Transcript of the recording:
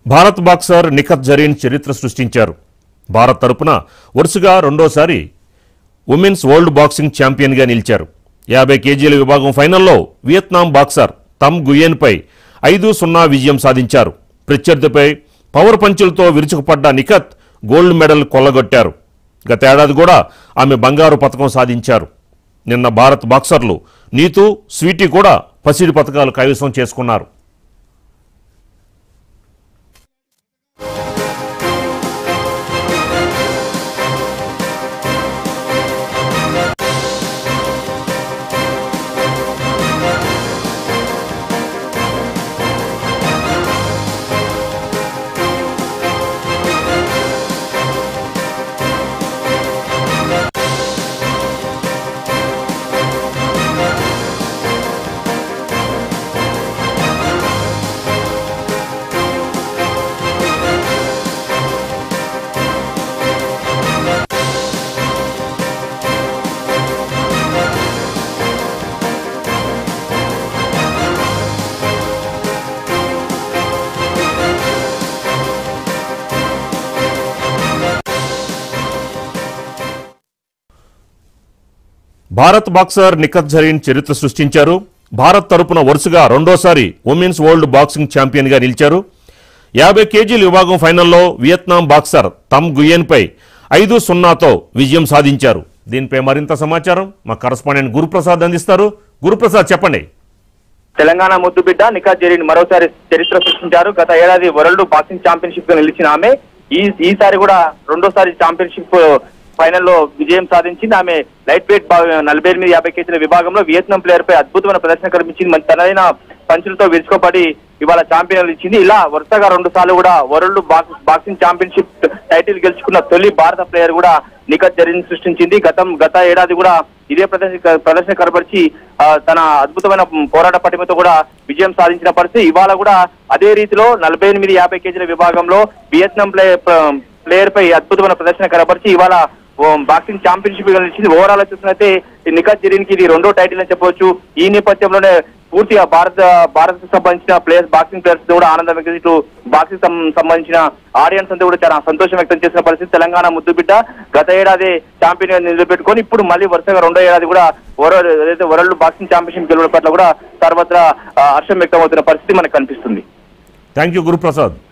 Bharat boxer Nikhat Zareen చరిత్ర సృష్టించారు భారత్ తరపున వరుసగా రెండోసారి ఉమెన్స్ వరల్డ్ బాక్సింగ్ ఛాంపియన్గా నిలిచారు యాభై కేజీల విభాగం ఫైనల్లో వియత్నాం బాక్సర్ తమ్ గుయేన్పై ఐదు సున్నా విజయం సాధించారు ప్రత్యర్థిపై పవర్ పంచులతో విరుచుకుపడ్డ నిఖత్ గోల్డ్ మెడల్ కొల్లగొట్టారు గతేడాది కూడా ఆమె బంగారు పథకం సాధించారు నిన్న భారత్ బాక్సర్లు నీతు స్వీటీ కూడా పసిడి పథకాలు కైవసం చేసుకున్నారు భారత్ బాక్సర్ నిఖత్ జరీన్ చరిత్ర సృష్టించారు భారత్ తరపున వరుసగా రెండోసారి ఉమెన్స్ వరల్డ్ బాక్సింగ్ ఛాంపియన్గా నిలిచారు యాభై కేజీల విభాగం ఫైనల్లో వియత్నాం బాక్సర్ తమ్ గుయేన్పై ఐదు సున్నాతో విజయం సాధించారు దీనిపై మరింత సమాచారం మా కరస్పాండెంట్ గురుప్రసాద్ అందిస్తారు గురుప్రసాద్ చెప్పండి తెలంగాణ ముద్దుబిడ్డ నిఖాత్ జరీన్ మరోసారి చరిత్ర సృష్టించారు గత ఏడాది వరల్డ్ బాక్సింగ్ ఛాంపియన్షిప్ గా నిలిచిన ఆమె ఈ ఈసారి కూడా రెండోసారి ఛాంపియన్షిప్ ఫైనల్లో విజయం సాధించింది ఆమె లైట్ వెయిట్ బా- నలభై ఎనిమిది యాభై కేజీల విభాగంలో వియత్నాం ప్లేయర్ పై అద్భుతమైన ప్రదర్శన కనిపించింది మంచి తనదైన పంచులతో విరుచుకోపడి ఇవాళ ఛాంపియన్ ఇచ్చింది ఇలా వరుసగా రెండు సార్లు కూడా world box boxing championship title గెలుచుకున్న తొలి భారత ప్లేయర్ కూడా నిఖత్ జరీన్ సృష్టించింది గతం గత ఏడాది కూడా ఇదే ప్రదర్శన ప్రదర్శన కనబరిచి ఆ, తన అద్భుతమైన పోరాట పటిమతో కూడా విజయం సాధించిన పరిస్థితి ఇవాళ కూడా అదే రీతిలో నలభై ఎనిమిది యాభై కేజీల విభాగంలో వియత్నాం ప్లే ప్లేయర్ పై అద్భుతమైన ప్రదర్శన కనబరిచి ఇవాళ ఓ బాక్సింగ్ ఛాంపియన్షిప్ గెలిచింది ఓవరాల్ చూసినట్టే ఈ నిఖత్ జరీన్ కి ఇది రెండో టైటిల్ అని చెప్పవచ్చు ఈ నేపథ్యంలోనే పూర్తిగా భారత భారత్ సంబంధించిన ప్లేయర్స్ బాక్సింగ్ ప్లేయర్స్ కూడా ఆనందం వ్యక్తం చేస్తూ బాక్సింగ్ సం- సంబంధించిన ఆడియన్స్ అంతా కూడా చాలా సంతోషం వ్యక్తం చేసిన పరిస్థితి తెలంగాణ ముద్దుబిడ్డ గత ఏడాది ఛాంపియన్ గా నిలబెట్టుకొని ఇప్పుడు మళ్ళీ వరుసగా రెండో ఏడాది కూడా వరల్డ్ ఏదైతే వరల్డ్ బాక్సింగ్ ఛాంపియన్షిప్ గెలవడం పట్ల కూడా సర్వత్రా ఆ, హర్షం వ్యక్తం అవుతున్న పరిస్థితి మనకు కనిపిస్తుంది థ్యాంక్ యూ గురుప్రసాద్